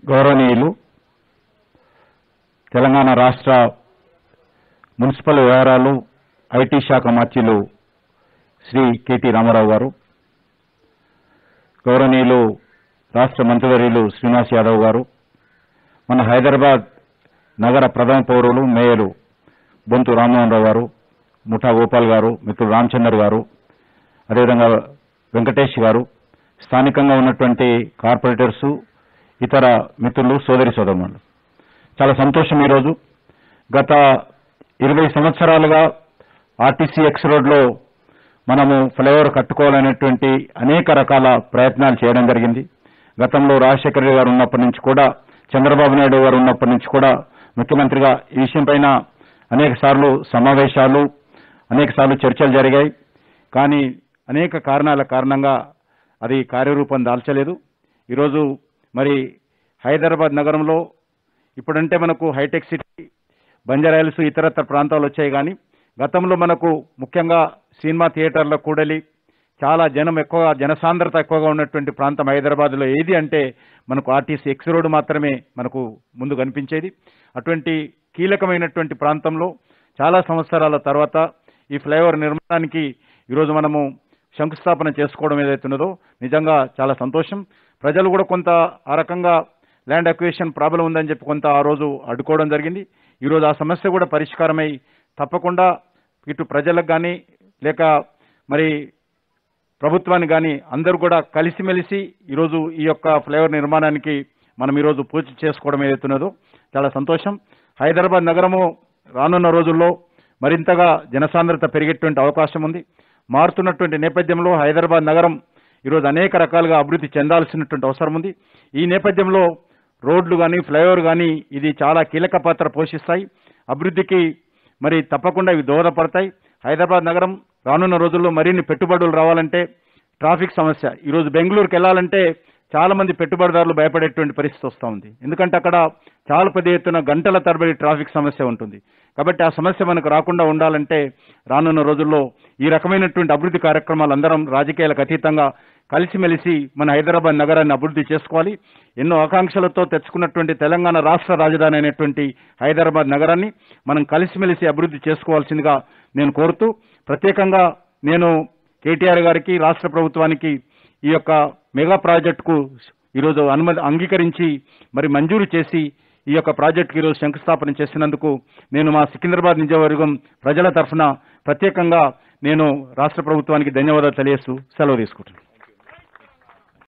గౌరవనీయులు తెలంగాణ రాష్ట్ర మున్సిపల్ వ్యవహారాలు ఐటీ శాఖ మంత్రులు శ్రీ కెటి రామారావు గారు గౌరవనీయులు రాష్ట్ర మంత్రివర్యులు శ్రీనివాస్ యాదవ్ గారు మన హైదరాబాద్ నగర ప్రథమ పౌరులు మేయరు బొంతు రామ్మోహన్ రావు గారు ముఠా గోపాల్ గారు మిత్రుడు రామచందర్ గారు అదేవిధంగా వెంకటేష్ గారు స్థానికంగా ఉన్నటువంటి కార్పొరేటర్స్ ఇతర మిత్రులు సోదరి సోదరులు చాలా సంతోషం ఈరోజు గత ఇరవై సంవత్సరాలుగా ఆర్టీసీ ఎక్స్ రోడ్లో మనము ఫ్లైఓవర్ కట్టుకోవాలనేటువంటి అనేక రకాల ప్రయత్నాలు చేయడం జరిగింది గతంలో రాజశేఖర రెడ్డి గారు ఉన్నప్పటి నుంచి కూడా చంద్రబాబు నాయుడు గారు ఉన్నప్పటి నుంచి కూడా ముఖ్యమంత్రిగా ఈ విషయం పైన అనేక సార్లు సమావేశాలు అనేక సార్లు చర్చలు జరిగాయి కానీ అనేక కారణాల కారణంగా అది కార్యరూపం దాల్చలేదు ఈరోజు మరి హైదరాబాద్ నగరంలో ఇప్పుడంటే మనకు హైటెక్ సిటీ బంజారాయిల్స్ ఇతరత్ర ప్రాంతాలు వచ్చాయి కానీ గతంలో మనకు ముఖ్యంగా సినిమా థియేటర్ల కూడలి చాలా జనం ఎక్కువగా జనసాంద్రత ఎక్కువగా ఉన్నటువంటి ప్రాంతం హైదరాబాద్లో ఏది అంటే మనకు ఆర్టీసీ ఎక్స్ రోడ్ మాత్రమే మనకు ముందు కనిపించేది అటువంటి కీలకమైనటువంటి ప్రాంతంలో చాలా సంవత్సరాల తర్వాత ఈ ఫ్లైఓవర్ నిర్మాణానికి ఈరోజు మనము శంకుస్థాపన చేసుకోవడం ఏదైతున్నదో నిజంగా చాలా సంతోషం ప్రజలు కూడా కొంత ఆ రకంగా ల్యాండ్ అక్వేషన్ ప్రాబ్లం ఉందని చెప్పి కొంత ఆ రోజు అడ్డుకోవడం జరిగింది ఈరోజు ఆ సమస్య కూడా పరిష్కారమై తప్పకుండా ఇటు ప్రజలకు కానీ లేక మరి ప్రభుత్వానికి కానీ అందరూ కూడా కలిసిమెలిసి ఈరోజు ఈ యొక్క ఫ్లైఓవర్ నిర్మాణానికి మనం ఈరోజు పూజ చేసుకోవడం ఏదైతున్నదో చాలా సంతోషం హైదరాబాద్ నగరము రానున్న రోజుల్లో మరింతగా జనసాంద్రత పెరిగేటువంటి అవకాశం ఉంది మారుతున్నటువంటి నేపథ్యంలో హైదరాబాద్ నగరం ఈరోజు అనేక రకాలుగా అభివృద్ధి చెందాల్సినటువంటి అవసరం ఉంది ఈ నేపథ్యంలో రోడ్లు కానీ ఫ్లైఓవర్ కానీ ఇది చాలా కీలక పాత్ర పోషిస్తాయి అభివృద్ధికి మరి తప్పకుండా ఇవి దోహదపడతాయి హైదరాబాద్ నగరం రానున్న రోజుల్లో మరిన్ని పెట్టుబడులు రావాలంటే ట్రాఫిక్ సమస్య ఈరోజు బెంగళూరుకి వెళ్ళాలంటే చాలా మంది పెట్టుబడిదారులు భయపడేటువంటి పరిస్థితి వస్తూ ఉంది ఎందుకంటే అక్కడ చాలా పెద్ద ఎత్తున గంటల తరబడి ట్రాఫిక్ సమస్య ఉంటుంది కాబట్టి ఆ సమస్య మనకు రాకుండా ఉండాలంటే రానున్న రోజుల్లో ఈ రకమైనటువంటి అభివృద్ధి కార్యక్రమాలు అందరం రాజకీయాలకు అతీతంగా కలిసిమెలిసి మన హైదరాబాద్ నగరాన్ని అభివృద్ధి చేసుకోవాలి ఎన్నో ఆకాంక్షలతో తెచ్చుకున్నటువంటి తెలంగాణ రాష్ట్ర రాజధాని అయినటువంటి హైదరాబాద్ నగరాన్ని మనం కలిసిమెలిసి అభివృద్ధి చేసుకోవాల్సిందిగా నేను కోరుతూ ప్రత్యేకంగా నేను కేటీఆర్ గారికి రాష్ట్ర ప్రభుత్వానికి ఈ యొక్క మెగా ప్రాజెక్టుకు ఈరోజు అనుమతి అంగీకరించి మరి మంజూరు చేసి ఈ యొక్క ప్రాజెక్టుకి ఈరోజు శంకుస్థాపన చేసినందుకు నేను మా సికింద్రాబాద్ నియోజకవర్గం ప్రజల తరఫున ప్రత్యేకంగా నేను రాష్ట్ర ప్రభుత్వానికి ధన్యవాదాలు తెలియజేస్తూ సెలవు తీసుకుంటున్నాను